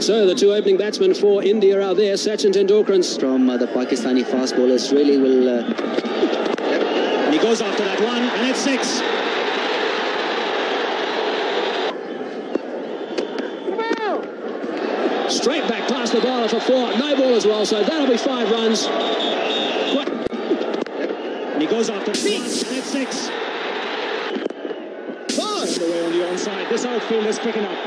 So the two opening batsmen for India are there. Sachin Tendulkar and from uh, the Pakistani fast bowlers really will. Uh, he goes after that one, and it's six. Straight back past the bowler for four. No ball as well, so that'll be five runs. What? And he goes after one, and it's six. Away on the onside. This outfield is picking up.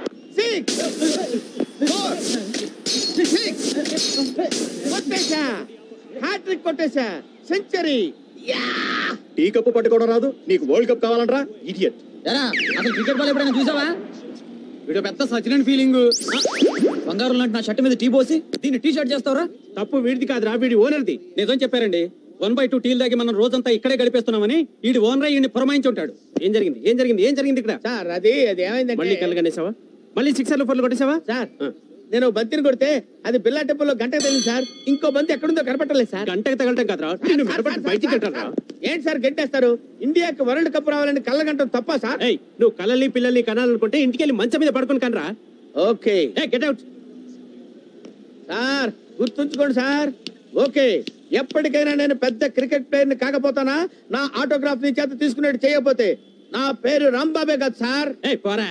కొట్టేశా hat trick కొట్టేశా century tea cup పట్టుకోవడం రాదు నీకు world cup కావాలంటరా idiot ఎరా అసలు cricket ball ఎప్పుడైనా చూసావా వీడు పెద్ద సచిన్ ఫీలింగ్ బంగారం లాంటి నా షర్ట్ మీద టీ పోసి దీన్ని టీ షర్ట్ చేస్తావరా తప్పు వీడిది కాదురా వీడి ఓనర్ది నిజం చెప్పారండి వన్ బై టూ టీల్ దాగి మనం రోజంతా ఇక్కడే గడిపేస్తున్నామని వీడి ఓనర్ ఈయన్ని పురమాయించి ఉంటాడు ఏం జరిగింది ఏం జరిగింది ఏం జరిగింది ఇక్కడ సార్ అది అది మళ్ళీ ఏమైందంటే కలగనేసావా మళ్ళీ సిక్సర్లు ఫోర్లు కొట్టేసావా సార్ ఆ. నేను బంతిని కొడితే అది బిల్లా టెంపుల్లో గంట తెలియదు సార్ ఇంకో బంతి ఎక్కడుందో కనపట్టలేదు సార్ గంటకి తగలటం కదరా నిన్ను మెడపట్టి బయటికి కట్టారా ఏంటి సార్ గంటేస్తారు ఇండియాకి వరల్డ్ కప్ రావాలని కళ్ళ గంట తప్ప సార్ ఏయ్ నువ్వు కళ్ళని పిల్లల్ని కనాలనుకుంటే ఇంటికి వెళ్ళి మంచం మీద పడుకుని కనరా ఓకే ఏ గెట్ అవుట్ సార్ గుర్తుంచుకోండి సార్ ఓకే ఎప్పటికైనా నేను పెద్ద క్రికెట్ ప్లేయర్ని కాకపోతానా నా ఆటోగ్రాఫ్ ని చేత తీసుకునేట్టు చేయకపోతే నా పేరు రాంబాబే కదా సార్ ఏ పోరా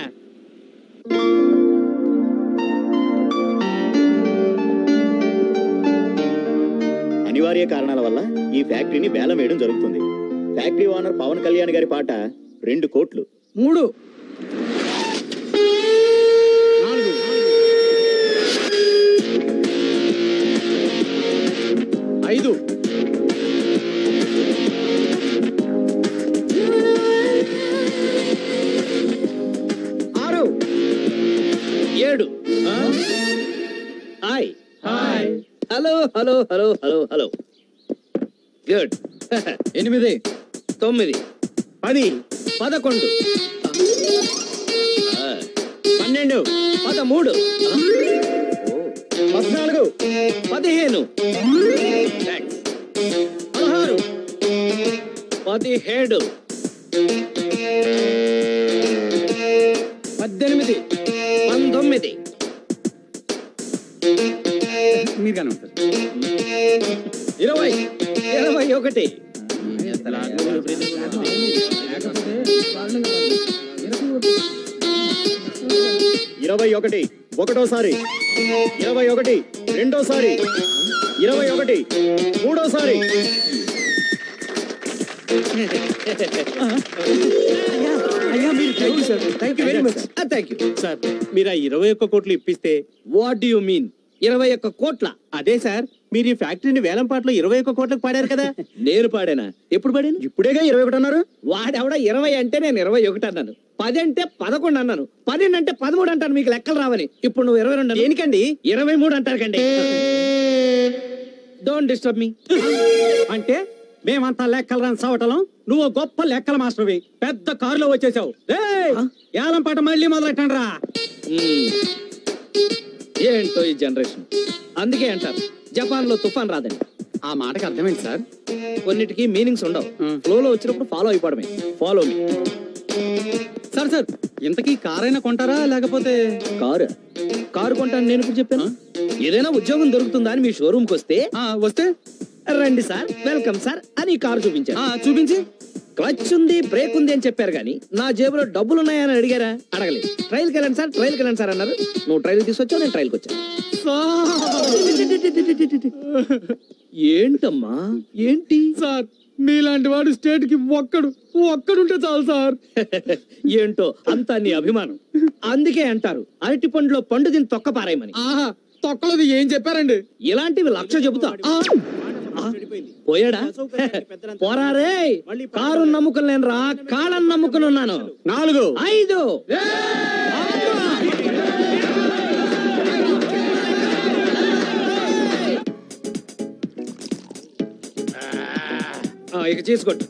అనివార్య కారణాల వల్ల ఈ ఫ్యాక్టరీని వేలం వేయడం జరుగుతుంది ఫ్యాక్టరీ ఓనర్ పవన్ కళ్యాణ్ గారి పాట రెండు కోట్లు మూడు నాలుగు ఐదు ఆరు ఏడు hi hi hello hello hello hello hello good ఎనిమిది తొమ్మిది పది పదకొండు ఆ, పన్నెండు పదమూడు పద్నాలుగు పదిహేను Thanks. పదహారు పదిహేడు పద్దెనిమిది పంతొమ్మిది మీరు కానీ ఉంటారు ఇరవై ఇరవై ఒకటి ఇరవై ఒకటి ఒకటోసారి ఇరవై ఒకటి రెండోసారి ఇరవై ఒకటి మూడోసారి అయ్యా మీరు thank you sir thank you very much thank you sir మీరు ఆ ఇరవై ఒక్క కోట్లు ఇప్పిస్తే వాట్ డు యు మీన్ ఇరవై ఒక్క కోట్ల అదే సార్ మీరు ఈ ఫ్యాక్టరీని వేలం పాటలో ఇరవై ఒక్క కోట్లకు పాడారు కదా నేను పాడానా ఎప్పుడు పాడాను ఇప్పుడేగా ఇరవై ఒకటి అన్నారు వాడెవడ ఇరవై అంటే నేను ఇరవై ఒకటి అన్నాను పది అంటే పదకొండు అన్నాను పన్నెండు అంటే పదమూడు అంటాను మీకు లెక్కలు రావని ఇప్పుడు నువ్వు ఇరవై రెండు దేనికండి ఇరవై మూడు అంటారు కండి డోంట్ డిస్టర్బ్ మీ అంటే మేమంతా లెక్కలు రాని సవటలం నువ్వు గొప్ప లెక్కల మాస్టర్వి పెద్ద కారులో వచ్చేసావు ఏయ్, ఏలం పాట మళ్ళీ మొదలెట్టండి రా ఏంటో ఈ జనరేషన్ అందుకే అంటారు జపాన్ లో తుఫాన్ రాదండి ఆ మాటకి అర్థమైంది సార్ కొన్నిటికి మీనింగ్స్ ఉండవు మ్. ఫ్లోలో వచ్చినప్పుడు ఫాలో అయిపోవడమే ఫాలో మీ సార్ సార్ ఇంతకీ కారైనా కొంటారా లేకపోతే కారు కారు కొంటాను నేను ఇప్పుడు చెప్పాను ఏదైనా ఉద్యోగం దొరుకుతుందా అని మీ షోరూమ్ కి వస్తే ఆ, వస్తే రండి సార్ వెల్కమ్ సార్ అని ఈ కారు చూపించాను ఆ, చూపించి క్లచ్ ఉంది బ్రేక్ ఉంది అని చెప్పారు కానీ నా జేబులో డబ్బులు ఉన్నాయని అడిగారా అడగలేదు ట్రైల్కి వెళ్ళండి సార్ ట్రైల్కి వెళ్ళండి సార్ అన్నారు నువ్వు ట్రైల్ తీసుకొచ్చావు నేను ట్రైల్కి వచ్చాను ఏంటమ్మా ఏంటి సార్ మీలాంటి వాడు స్టేట్ కి ఒక్కడు ఒక్కడుంటే చాలు సార్ ఏంటో అంతా నీ అభిమానం అందుకే అంటారు అరటి పండులో పండు దీన్ని తొక్క పారాయమని ఆహా తొక్కలది ఏం చెప్పారండి ఇలాంటివి లక్ష చెబుతా ఆ, ఆ, పోయాడా పోరారే కారు నమ్ముకుని నేను రా కాళ్ళని నమ్ముకుని ఉన్నాను నాలుగు ఐదు ఆ, ఇక చేసుకోట్టు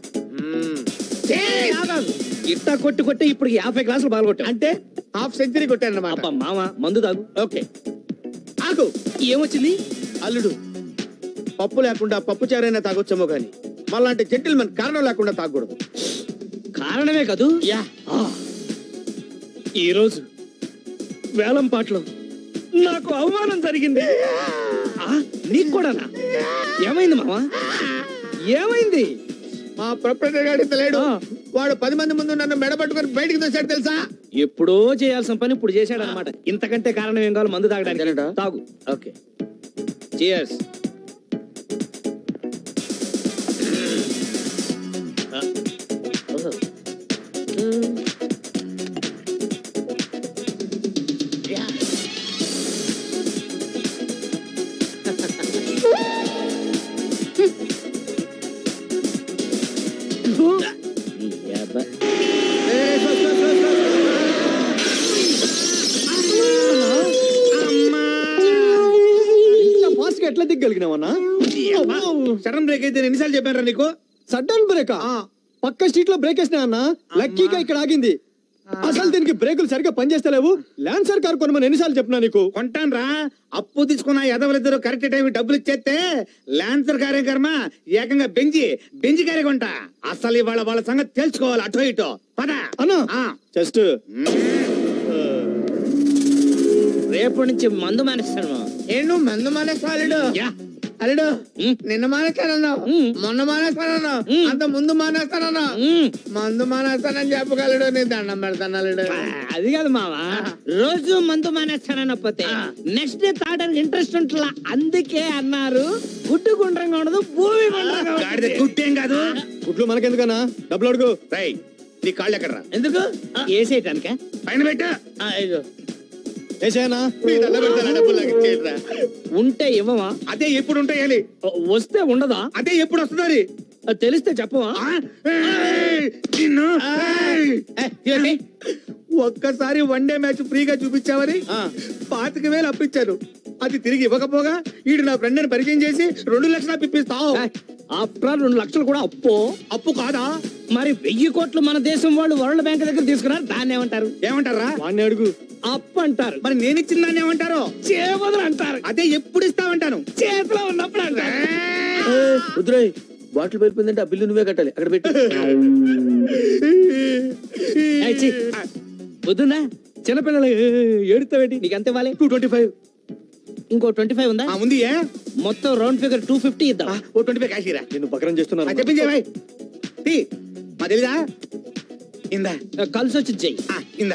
ఇట్టా కొట్టి కొట్టి ఇప్పుడు యాభై గ్లాసులు పాల్గొట్టా అంటే హాఫ్ సెంచరీ కొట్టానమాట అబ్బా మామ మందు తాగు ఓకే ఆగు ఏమొచ్చింది అల్లుడు పప్పు లేకుండా పప్పు చారైనా తాగొచ్చేమో గాని మళ్ళాంటి జెంటిల్మెన్ కారణం లేకుండా తాగకూడదు కారణమే కదూ యా ఈరోజు వేలం పాటలో నాకు అవమానం జరిగింది ఆ, నీకు కూడానా ఏమైంది మావా ఏమైంది మా ప్రొపరేటర్ గాడి లేడు ఆ. వాడు పది మంది ముందు నన్ను మెడబట్టుకొని బయటికి తోసాడు తెలుసా ఎప్పుడో చేయాల్సిన పని ఇప్పుడు చేశాడు అనమాట ఇంతకంటే కారణం ఏం కావాలి మందు తాగడానికి అంతేనంటా? తాగు ఓకే చియర్స్ ఫాస్ట్ గా ఎట్లా దిగ్గలిగినావన్నా సడన్ బ్రేక్ అయితే నేను ఎన్నిసార్లు చెప్పాను నీకు సడన్ బ్రేక్ ఆ. పక్క స్ట్రీట్ లో బ్రేక్ వేసినా అన్న లక్కీగా ఇక్కడ ఆగింది అసలు దీనికి బ్రేకులు సరిగ్గా పనిచేస్తలేవు ల్యాన్సర్ కార్ కొనమని ఎన్నిసార్లు చెప్పినా నీకు కొంటాను రా అప్పు తీసుకున్న ఎదవలిద్దరు కరెక్ట్ టైం డబ్బులు ఇచ్చేస్తే లాన్సర్ కార్యక్రమ ఏకంగా బెంజి బెంజి కార్య కొంట అసలు ఇవాళ వాళ్ళ సంగతి తెలుసుకోవాలి అటో ఇటో పద అన్నా ఆ. జస్ట్ రేపటి నుంచి మందు మానేస్తాను ఏను మందు మానేస్తాడు యా. అల్లుడు ఉమ్. నిన్న మానేస్తానన్నావు ఉమ్. మొన్న మానేస్తానన్నావు ఉమ్. అంత ముందు మానేస్తానన్నావు మ్మ్. మందు మానేస్తానని చెప్పగలడు నీ దండం పెడతాను అల్లుడు ఆ, అది కాదు మావా రోజు మందు మానేస్తానకపోతే నెక్స్ట్ డే తాగడానికి ఇంట్రెస్ట్ ఉంటుందా అందుకే అన్నారు గుడ్డు గుండ్రంగా ఉండదు భూమి గుండ్రంగా గాడిద ఉంటుంది. గుట్టేం కాదు గుడ్లు మనకెందుకన్నా డబ్బులు అడుగు రై నీ కాళ్ళు ఎక్కడరా ఎందుకు వేసేయటానిక పైన పెట్టు వేసేయనా మీ దండం పెడతాను డబ్బులు నాకు ఇచ్చేయండిరా. ఉంటే ఇవ్వమా అదే ఎప్పుడు ఉంటాయాలి వస్తే ఉండదా అదే ఎప్పుడు వస్తుంది అది తెలిస్తే చెప్పవా నిన్ను ఏయ్! ఒక్కసారి వన్ డే మ్యాచ్ ఫ్రీగా చూపించావని పాతిక వేలు అప్పించాను అది తిరిగి ఇవ్వకపోగా ఈడు నా ఫ్రెండ్ పరిచయం చేసి రెండు లక్షలు అప్పిస్తావు ఆఫ్టర్ రెండు లక్షలు కూడా అప్పు అప్పు కాదా మరి వెయ్యి కోట్లు మన దేశం వాళ్ళు వరల్డ్ బ్యాంక్ దగ్గర తీసుకున్నారు దాన్ని ఏమంటారు ఏమంటారా వాడిని అడుగు అప్పు అంటారు మరి నేను ఇచ్చిన దాన్ని ఏమంటారు చేపదులు అంటారు అదే ఎప్పుడు ఇస్తామంటాను చేతిలో ఉన్నప్పుడు అంటారు రుద్రయ్ బాటిల్ వెళ్ళిపోయిందంటే ఆ బిల్లు నువ్వే కట్టాలి అక్కడ పెట్టి ఏయ్, ఛీ. వద్దునా చిన్నపిల్లలు ఏడుతావేటి నీకు ఎంత ఇవ్వాలి టూ ట్వంటీ ఫైవ్ ఇంకో ట్వంటీ ఫైవ్ ఉందా ఉంది ఏ మొత్తం రౌండ్ ఫిగర్ టూ ఫిఫ్టీ ఇద్దాం ఆ, ఓ ట్వంటీ ఫైవ్ కాశీరా నిన్ను బకరం చేస్తున్నారు చెప్పించే భాయ్ తీ మా తెలీదా ఇందా కలిసి వచ్చి చెయ్యి ఆ, ఇందా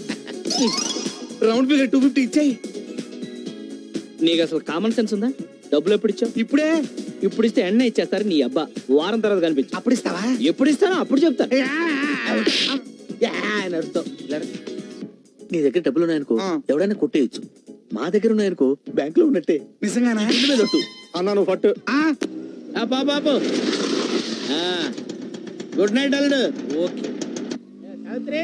రౌండ్ ఫిగర్ టూ ఫిఫ్టీ ఇచ్చాయి నీకు అసలు కామన్ సెన్స్ ఉందా డబ్బులు ఎప్పుడు ఇచ్చావు ఇప్పుడే ఇప్పుడు ఇస్తే ఎన్న ఇచ్చేస్తారు నీ అబ్బా వారం తర్వాత కనిపించు అప్పుడు ఇస్తావా ఎప్పుడు ఇస్తానో అప్పుడు చెప్తాను యా, యా అని అరుస్తావు. లేరా. నీ దగ్గర డబ్బులు ఉన్నాయనుకో ఆ. ఎవడైనా కొట్టేయచ్చు మా దగ్గర ఉన్నాయనుకో బ్యాంక్ లో ఉన్నట్టే నిజంగానా ఇంటి మీద ఒట్టు. అన్నా నువ్వు పట్టు ఆ, ఆ, బాబు బాబు గుడ్ నైట్ అల్లుడు ఓకే సావిత్రి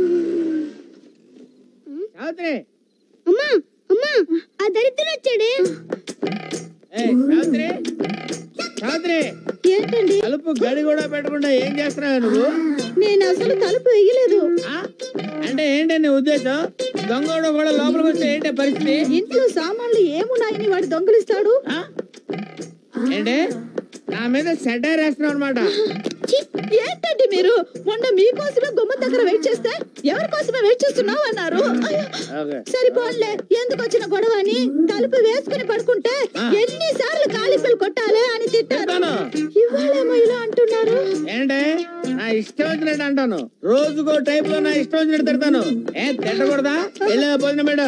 సావిత్రి అమ్మా అమ్మా ఆ దరిద్రుడు వచ్చాడే ఏయ్, సావిత్రి సావిత్రి ఏంటండి తలుపు గడి కూడా పెట్టకుండా ఏం చేస్తున్నావు నువ్వు నేను అసలు తలుపు వేయలేదు ఆ? అంటే ఏంటి నీ ఉద్దేశం దొంగోడు కూడా లోపలికి వస్తే ఏంటి పరిస్థితి ఇంట్లో సామాన్లు ఏమున్నాయని వాడు దొంగలిస్తాడు ఆ? ఏంటి నా మీద సెటైర్ వేస్తున్నావు అనమాట ఛీ, ఏంటండి మీరు మొన్న మీకోసమే గుమ్మం దగ్గర వెయిట్ చేస్తే ఎవరి కోసమే వెయిట్ చేస్తున్నావు అన్నారు అయ్యో, సరిపోన్లే ఎందుకు వచ్చిన గొడవ అని తలుపు వేసుకుని పడుకుంటే ఎన్నిసార్లు కాలింపులు కొట్టాలి అని తిట్టారు తిట్టాను. ఇవాళేమో ఇలా అంటున్నారు ఏంటి నా ఇష్టం వచ్చినట్టు అంటాను రోజుకో టైప్ లో నా ఇష్టం వచ్చినట్టు తిడతాను ఏ తిట్టకూడదా వెళ్ళా భోజనం మేడ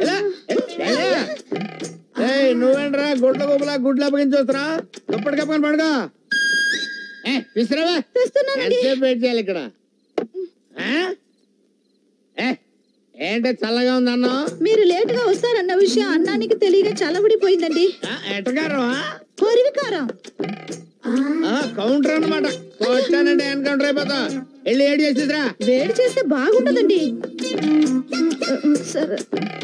ఏయ్ నువ్వేంట్రా గుడ్ల గుబలా గుడ్లు అప్పగించి వస్తున్నా దుప్పటి కప్పుకొని పడుకో ఏ విసిరావా తెస్తున్నానండి ఎంతసేపు వెయిట్ చేయాలి ఇక్కడ ఆ? ఏ ఏంటి చల్లగా ఉంది అన్నం మీరు లేట్ గా వస్తారన్న విషయం అన్నానికి తెలియక చల్లబడిపోయిందండి ఆ, ఎటకారం కొరివికారం కౌంటర్ అన్నమాట కొట్టానంటే ఎన్కౌంటర్ అయిపోతా వెళ్ళి ఏడు చేసిద్రా వేడి చేస్తే బాగుండదండి సరే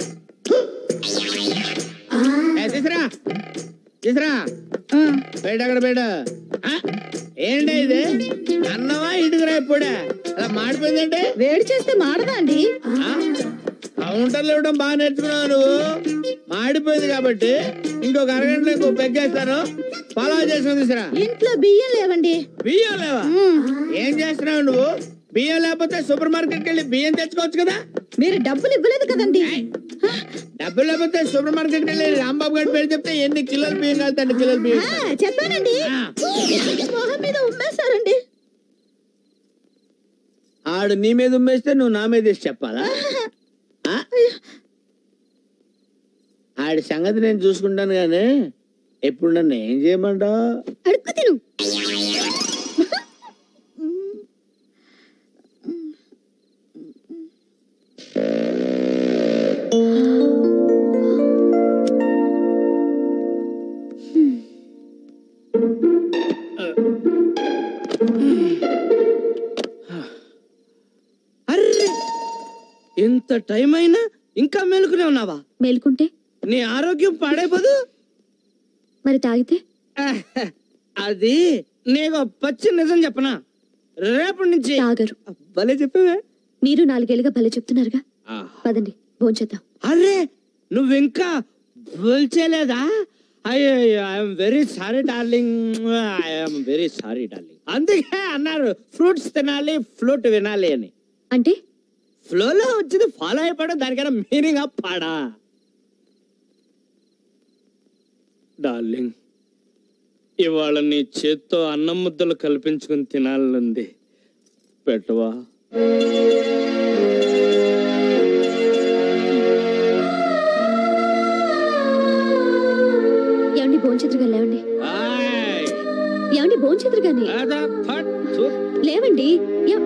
ఏ, తీసురా తీసురా ఆ, బయట అక్కడ బయట ఆ? ఏంటి ఇది అన్నమా ఇటుకురా ఇప్పుడే అలా మాడిపోయిందంటే వేడి చేస్తే మాడదా అండి కౌంటర్లు ఇవ్వడం బాగా నేర్చుకున్నావు నువ్వు మాడిపోయింది కాబట్టి ఇంకొక అరగంటలో ఇంకో పెగ్గేస్తాను ఫాలో చేసుకుని తీసురా ఇంట్లో బియ్యం లేవండి బియ్యం లేవా ఉమ్, ఏం చేస్తున్నావు నువ్వు బియ్యం లేకపోతే సూపర్ మార్కెట్కి వెళ్ళి బియ్యం తెచ్చుకోవచ్చు కదా మీరు డబ్బులు ఇవ్వలేదు కదండి డబ్బులు లేకపోతే సూపర్ మార్కెట్కి వెళ్ళి రాంబాబు గారి పేరు చెప్తే ఎన్ని కిలోలు బియ్యం కలుగుతాయండి కిలోలు ఆ, బియ్యం చెప్పానండి మొహం మీద ఉమ్మేశారండి ఆడు నీ మీద ఉమ్మేస్తే నువ్వు నా మీద వేసి చెప్పాలా ఆ? ఆడి సంగతి నేను చూసుకుంటాను కానీ ఎప్పుడు నన్ను ఏం చేయమంటావు అడుక్కు తిను అర్రే ఇంత టైం అయినా ఇంకా మేలుకునే ఉన్నావా మేలుకుంటే నీ ఆరోగ్యం పాడైపోదు మరి తాగితే ఆహ్, అది నీకు పచ్చి నిజం చెప్పనా రేపటి నుంచి తాగరు భలే చెప్పవే మీరు నాలుగేళ్ళుగా భలే చెప్తున్నారుగా పదండి భోంచేద్దాం అరే నువ్వు ఇంకా పోల్చేలేదా అయ్యో I'm very sorry darling I'm very sorry darling అందుకే అన్నారు ఫ్రూట్స్ తినాలి ఫ్లూట్ వినాలి అని అంటే ఫ్లోలో వచ్చింది ఫాలో అయిపోవడం దానికైనా మీనింగ్ పాడా డార్లింగ్ ఇవాళ నీ చేత్తో అన్నం ముద్దలు కల్పించుకుని తినాలనుంది పెట్టవా ఏమండి భోంచేతురుగా లేవండి ఆయ్, ఏమండి భోంచేతురుగాని అదా ఫట్ థు. లేవండి ఎం-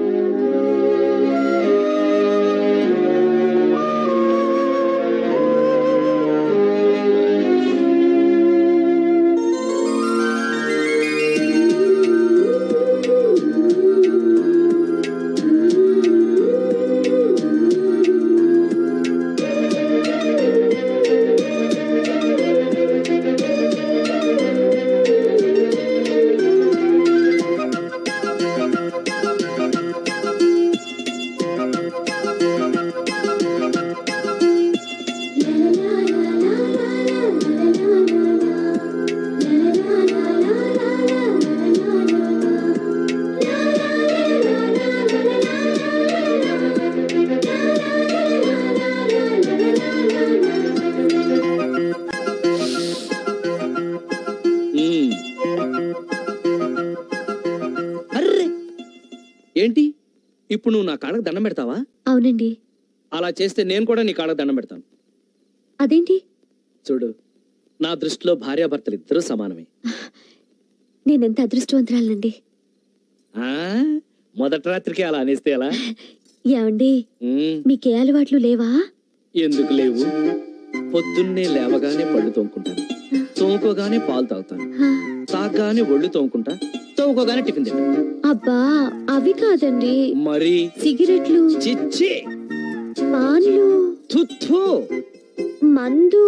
మ్మ్. అర్రే ఏంటి ఇప్పుడు నువ్వు నా కాళ్ళకు దండం పెడతావా అవునండి అలా చేస్తే నేను కూడా నీ కాళ్ళకు దండం పెడతాను అదేంటి చూడు నా దృష్టిలో భార్యాభర్తలు ఇద్దరూ సమానమే నేనెంత అదృష్టవంతురాలండి ఆ మొదటి రాత్రికి అలా అనేస్తే ఎలా ఏమండి మ్మ్. మీకే అలవాట్లు లేవా ఎందుకు లేవు పొద్దున్నే లేవగానే పళ్ళు తోముకుంటాను తోముకోగానే పాలు తాగుతాను హా, తాగగానే ఒళ్ళు తోముకుంటా తోముకోగానే టిఫిన్ తింటా అబ్బా అవి కాదండి మరి సిగరెట్లు చిచ్చి పాన్లు తుత్తు మందు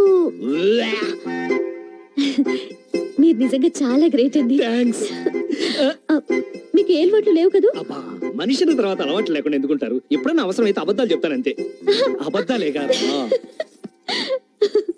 మీరు నిజంగా చాలా గ్రేట్ అండి థ్యాంక్స్ ఆ, మీకు ఏ అలవాట్లు లేవు కదూ అబ్బా మనిషిని తర్వాత అలవాటు లేకుండా ఎందుకుంటారు ఎప్పుడన్నా అవసరం అయితే అబద్ధాలు చెప్తానంతే అబద్ధాలే కాదు